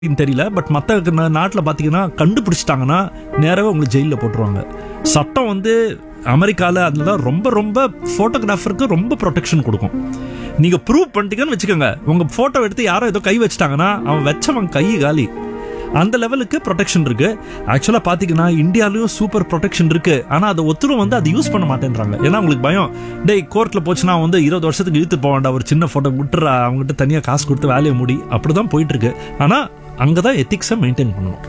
அப்படின்னு தெரியல பட் மற்ற நாட்டில் பார்த்தீங்கன்னா கண்டுபிடிச்சிட்டாங்கன்னா நேராவே உங்களுக்கு ஜெயிலில் போட்டுருவாங்க சட்டம் வந்து அமெரிக்காவில் அதில் ரொம்ப ரொம்ப ஃபோட்டோகிராஃபருக்கு ரொம்ப ப்ரொடெக்ஷன் கொடுக்கும் நீங்கள் ப்ரூவ் பண்ணிட்டீங்கன்னு வச்சுக்கோங்க உங்கள் ஃபோட்டோ எடுத்து யாரோ ஏதோ கை வச்சிட்டாங்கன்னா அவன் வச்சவன் கை காலி அந்த லெவலுக்கு ப்ரொடெக்ஷன் இருக்கு ஆக்சுவலாக பார்த்தீங்கன்னா இந்தியாலையும் சூப்பர் ப்ரொடெக்ஷன் இருக்கு ஆனால் அதை ஒத்துரும் வந்து அதை யூஸ் பண்ண மாட்டேன்றாங்க ஏன்னா அவங்களுக்கு பயம் டேய் கோர்ட்டில் போச்சுன்னா வந்து இருபது வருஷத்துக்கு இழுத்து போக வேண்டாம் ஒரு சின்ன ஃபோட்டோ விட்டுறா அவங்ககிட்ட தனியாக காசு கொடுத்து வேலையை முடி அப்படி தான் போயிட்டு இருக்கு ஆனால் அங்கே தான் எத்திக்ஸை மெயின்டைன் பண்ணணும்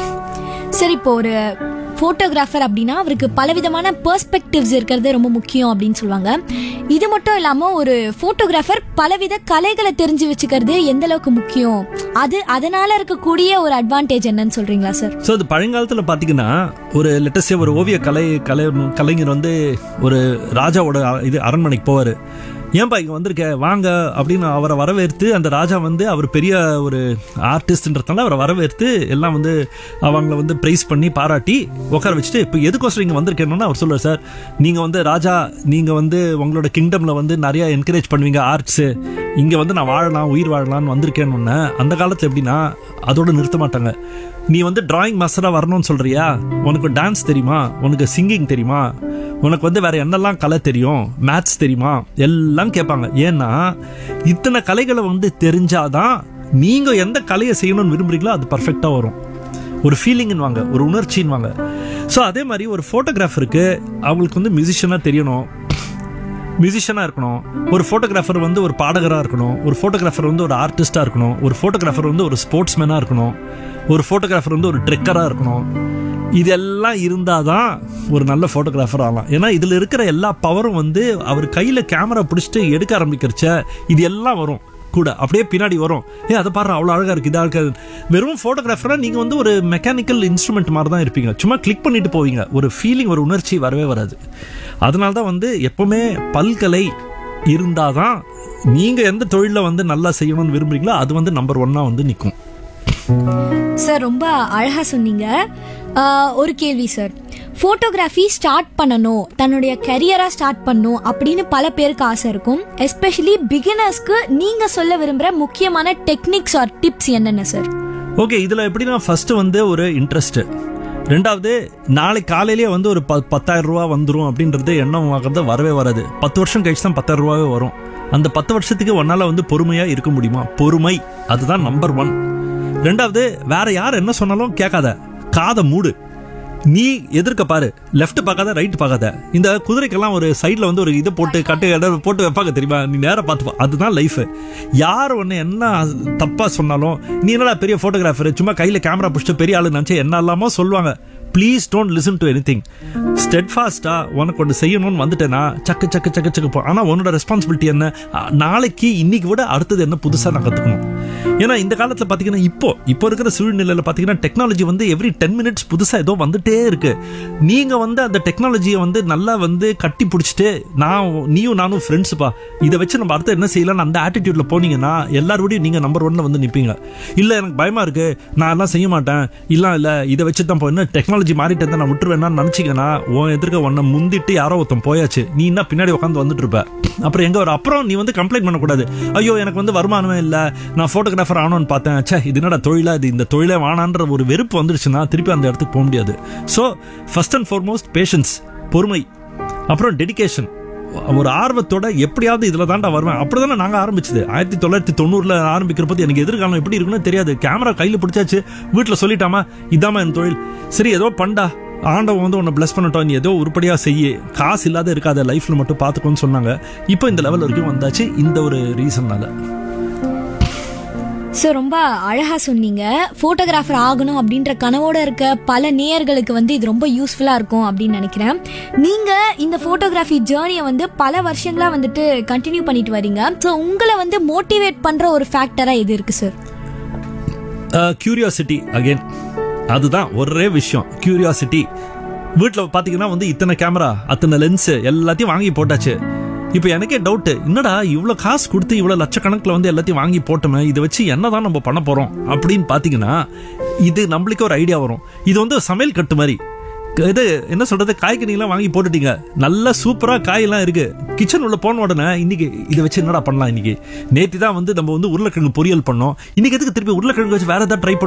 சரி இப்போ ஒரு ஃபோட்டோகிராஃபர் அப்படின்னா அவருக்கு பலவிதமான பெர்ஸ்பெக்டிவ்ஸ் இருக்கிறது ரொம்ப முக்கியம் அப்படின்னு சொல்லுவாங்க இது மட்டும் இல்லாம ஒரு ஃபோட்டோகிராஃபர் பலவித கலைகளை தெரிஞ்சு வச்சுக்கிறது எந்த அளவுக்கு முக்கியம் அது அதனால இருக்கக்கூடிய ஒரு அட்வான்டேஜ் என்னன்னு சொல்றீங்களா சார் ஸோ அது பழங்காலத்தில் பார்த்தீங்கன்னா ஒரு லெட்டஸ்டே ஒரு ஓவிய கலை கலை கலைஞர் வந்து ஒரு ராஜாவோட இது அரண்மனைக்கு போவார் ஏன்பா இங்கே வந்திருக்க வாங்க அப்படின்னு அவரை வரவேற்று அந்த ராஜா வந்து அவர் பெரிய ஒரு ஆர்டிஸ்ட்ன்றதுனால அவரை வரவேற்று எல்லாம் வந்து அவங்கள வந்து ப்ரைஸ் பண்ணி பாராட்டி உட்கார வச்சுட்டு இப்போ எதுக்கோசரம் இங்கே வந்திருக்கேன்னு அவர் சொல்லுவார் சார் நீங்கள் வந்து ராஜா நீங்கள் வந்து உங்களோட கிங்டமில் வந்து நிறைய என்கரேஜ் பண்ணுவீங்க ஆர்ட்ஸு இங்கே வந்து நான் வாழலாம் உயிர் வாழலாம்னு வந்திருக்கேன்னு அந்த காலத்தில் எப்படின்னா அதோட நிறுத்த மாட்டாங்க நீ வந்து டிராயிங் மாஸ்டராக வரணும்னு சொல்றியா உனக்கு டான்ஸ் தெரியுமா உனக்கு சிங்கிங் தெரியுமா உனக்கு வந்து வேற என்னெல்லாம் கலை தெரியும் மேத்ஸ் தெரியுமா எல்லாம் கேட்பாங்க ஏன்னா இத்தனை கலைகளை வந்து தெரிஞ்சாதான் நீங்க எந்த கலையை செய்யணும்னு விரும்புறீங்களோ அது பர்ஃபெக்டா வரும் ஒரு ஃபீலிங்னு வாங்க ஒரு உணர்ச்சின்னு வாங்க ஸோ அதே மாதிரி ஒரு ஃபோட்டோகிராஃபருக்கு அவங்களுக்கு வந்து மியூசிஷியனாக தெரியணும் மியூசிஷியனாக இருக்கணும் ஒரு ஃபோட்டோகிராஃபர் வந்து ஒரு பாடகராக இருக்கணும் ஒரு ஃபோட்டோகிராஃபர் வந்து ஒரு ஆர்டிஸ்டாக இருக்கணும் ஒரு ஃபோட்டோகிராஃபர் வந்து ஒரு ஸ்போர்ட்ஸ்மேனாக இருக்கணும் ஒரு ஃபோட்டோகிராஃபர் வந்து ஒரு ட்ரெக்கராக இருக்கணும் இதெல்லாம் இருந்தால் தான் ஒரு நல்ல ஃபோட்டோகிராஃபர் ஆகலாம் ஏன்னா இதில் இருக்கிற எல்லா பவரும் வந்து அவர் கையில் கேமரா பிடிச்சிட்டு எடுக்க ஆரம்பிக்கிறச்ச இது எல்லாம் வரும் கூட அப்படியே பின்னாடி வரும் ஏ அதை பாரு அவ்வளோ அழகாக இருக்குது இதாக இருக்காது வெறும் ஃபோட்டோகிராஃபராக நீங்கள் வந்து ஒரு மெக்கானிக்கல் இன்ஸ்ட்ருமெண்ட் மாதிரி தான் இருப்பீங்க சும்மா கிளிக் பண்ணிட்டு போவீங்க ஒரு ஃபீலிங் ஒரு உணர்ச்சி வரவே வராது அதனால தான் வந்து எப்பவுமே பல்கலை இருந்தால் தான் நீங்கள் எந்த தொழிலில் வந்து நல்லா செய்யணும்னு விரும்புறீங்களோ அது வந்து நம்பர் ஒன்னாக வந்து நிற்கும் சார் ரொம்ப அழகா சொன்னீங்க ஆஹ், ஒரு கேள்வி சார் ஃபோட்டோகிராஃபி ஸ்டார்ட் பண்ணணும் தன்னுடைய கரியரா ஸ்டார்ட் பண்ணணும் அப்படின்னு பல பேருக்கு ஆசை இருக்கும் எஸ்பெஷலி பிகினர்ஸ்க்கு நீங்க சொல்ல விரும்புற முக்கியமான டெக்னிக்ஸ் ஆர் டிப்ஸ் என்னென்ன சார் ஓகே இதில் எப்படின்னா ஃபர்ஸ்ட் வந்து ஒரு இன்ட்ரெஸ்ட் ரெண்டாவது நாளை காலையிலேயே வந்து ஒரு ப பத்தாயிரம் ரூபா வந்துடும் அப்படின்றது எண்ணம் ஆகிறது வரவே வராது பத்து வருஷம் கழிச்சு தான் பத்தாயிரம் ரூபாவே வரும் அந்த பத்து வருஷத்துக்கு ஒன்னால வந்து பொறுமையாக இருக்க முடியுமா பொறுமை அதுதான் நம்பர் ஒன் ரெண்டாவது வேற யார் என்ன சொன்னாலும் கேட்காத காதை மூடு நீ எதிர்க்க பாரு லெஃப்ட் பார்க்காத ரைட் பார்க்காத இந்த குதிரைக்கெல்லாம் ஒரு சைடில் வந்து ஒரு இதை போட்டு கட்டு இடம் போட்டு வைப்பாங்க தெரியுமா நீ நேரம் பார்த்து பா. அதுதான் லைஃப் யார் ஒன்று என்ன தப்பாக சொன்னாலும் நீ என்னடா பெரிய ஃபோட்டோகிராஃபர் சும்மா கையில் கேமரா பிடிச்சிட்டு பெரிய ஆளு நினச்சி என்ன எல்லாமோ சொல்லுவாங்க please don't listen to anything ஸ்டெட்ஃபாஸ்டா உனக்கு ஒன்று செய்யணும்னு வந்துட்டேன்னா சக்கு சக்கு சக்கு சக்கு போ ஆனால் உன்னோட ரெஸ்பான்சிபிலிட்டி என்ன அ, நாளைக்கு இன்னைக்கு விட அடுத்தது என்ன புதுசாக நான் கற்றுக்கணும் ஏன்னா இந்த காலத்தில் பார்த்தீங்கன்னா இப்போ இப்போ இருக்கிற சூழ்நிலையில் பார்த்தீங்கன்னா டெக்னாலஜி வந்து எவ்ரி டென் மினிட்ஸ் புதுசாக ஏதோ வந்துட்டே இருக்கு நீங்கள் வந்து அந்த டெக்னாலஜியை வந்து நல்லா வந்து கட்டி பிடிச்சிட்டு நான் நீயும் நானும் ஃப்ரெண்ட்ஸுப்பா இதை வச்சு நம்ம அடுத்து என்ன செய்யலாம்னு அந்த ஆட்டிடியூட்ல போனீங்கன்னா எல்லாரோடையும் நீங்கள் நம்பர் ஒன்ல வந்து நிற்பீங்க இல்லை எனக்கு பயமா இருக்கு நான் எல்லாம் செய்ய மாட்டேன் இல்லை இல்லை இதை வச்சு தான் போய் டெக்னாலஜி மாறிட்டு இருந்தா நான் விட்டுருவேன்னு நினச்சிங்கன்னா உன் எதிர்க்க உன்னை முந்திட்டு யாரோ ஒருத்தன் போயாச்சு நீ என்ன பின்னாடி உட்காந்து வந்துட்டு இருப்ப அப்புறம் எங்க வர அப்புறம் நீ வந்து கம்ப்ளைண்ட் பண்ணக்கூடாது ஐயோ எனக்கு வந்து வருமானமே இல்லை நான் ஃபோட்டோகிராஃபர் ஆகணும்னு பார்த்தேன் ச்சே இது என்னடா தொழிலா இது இந்த தொழிலே வானான்ற ஒரு வெறுப்பு வந்துருச்சுன்னா திருப்பி அந்த இடத்துக்கு போக முடியாது so first and foremost patience பொறுமை அப்புறம் டெடிகேஷன் ஒரு ஆர்வத்தோட எப்படியாவது இதில் தாண்டா வருவேன் அப்படி தானே நாங்கள் ஆரம்பிச்சது ஆயிரத்தி தொள்ளாயிரத்தி தொண்ணூறில் ஆரம்பிக்கிற போது எனக்கு எதிர்காலம் எப்படி இருக்குன்னு தெரியாது கேமரா கையில் பிடிச்சாச்சு வீட்டில் சொல்லிட்டாமா இதாம்மா என் தொழில் சரி ஏதோ பண்ணடா ஆண்டவன் வந்து உன்னை பிளஸ் பண்ணட்டும் நீ ஏதோ உருப்படியாக செய்ய காசு இல்லாத இருக்காத லைஃப்பில் மட்டும் பார்த்துக்கோன்னு சொன்னாங்க இப்போ இந்த லெவல் வரைக்கும் வந்தாச்சு இந்த ஒரு ரீசன்னால ஸோ ரொம்ப அழகா சொன்னீங்க ஃபோட்டோகிராஃபர் ஆகணும் அப்படின்ற கனவோட இருக்க பல நேயர்களுக்கு வந்து இது ரொம்ப யூஸ்ஃபுல்லா இருக்கும் அப்படின்னு நினைக்கிறேன் நீங்க இந்த ஃபோட்டோகிராஃபி ஜேர்னியை வந்து பல வருஷங்களா வந்துட்டு கண்டினியூ பண்ணிட்டு வரீங்க ஸோ உங்களை வந்து மோட்டிவேட் பண்ற ஒரு ஃபேக்டரா எது இருக்கு சார் கியூரியாசிட்டி அகைன் அதுதான் ஒரே விஷயம் கியூரியாசிட்டி வீட்டில் பார்த்தீங்கன்னா வந்து இத்தனை கேமரா அத்தனை லென்ஸு எல்லாத்தையும் வாங்கி போட்டாச்சு இப்போ எனக்கே டவுட்டு என்னடா இவ்வளோ காசு கொடுத்து இவ்வளோ லட்சக்கணக்கில் வந்து எல்லாத்தையும் வாங்கி போட்டோமே இதை வச்சு என்னதான் நம்ம பண்ண போகிறோம் அப்படின்னு பார்த்தீங்கன்னா இது நம்மளுக்கு ஒரு ஐடியா வரும் இது வந்து சமையல் கட்டு மாதிரி இது என்ன சொல்றது காய்கறிலாம் வாங்கி போட்டுட்டீங்க நல்லா சூப்பரா காயெல்லாம் இருக்கு கிச்சன் உள்ள போன உடனே இன்னைக்கு இதை வச்சு என்னடா பண்ணலாம் இன்னைக்கு நேத்தி தான் வந்து நம்ம வந்து உருளைக்கிழங்கு பொரியல் பண்ணோம் இன்னைக்கு எதுக்கு திருப்பி உருளைக்கிழங்கு வச்சு வேற ஏதாவது ட்ரை